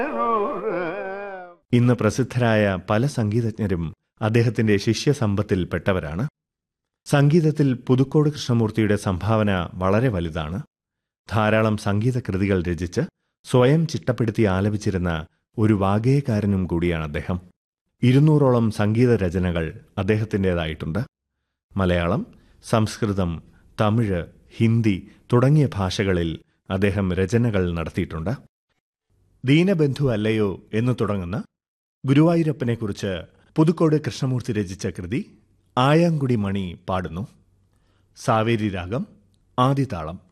ഇന്ന് പ്രസിദ്ധരായ പല സംഗീതജ്ഞരും അദ്ദേഹത്തിന്റെ ശിഷ്യസമ്പത്തിൽപ്പെട്ടവരാണ് സംഗീതത്തിൽ പുതുക്കോട് കൃഷ്ണമൂർത്തിയുടെ സംഭാവന വളരെ വലുതാണ് ധാരാളം സംഗീത കൃതികൾ രചിച്ച് സ്വയം ചിട്ടപ്പെടുത്തി ആലപിച്ചിരുന്ന ഒരു വാഗേയക്കാരനും കൂടിയാണ് അദ്ദേഹം ഇരുന്നൂറോളം സംഗീത രചനകൾ അദ്ദേഹത്തിൻ്റെതായിട്ടുണ്ട് മലയാളം സംസ്കൃതം തമിഴ് ഹിന്ദി തുടങ്ങിയ ഭാഷകളിൽ അദ്ദേഹം രചനകൾ നടത്തിയിട്ടുണ്ട് ദീനബന്ധു അല്ലയോ എന്ന് തുടങ്ങുന്ന ഗുരുവായൂരപ്പനെക്കുറിച്ച് പുതുക്കോട് കൃഷ്ണമൂർത്തി രചിച്ച കൃതി ആയാങ്കുടി മണി പാടുന്നു സാവേരി രാഗം ആദിതാളം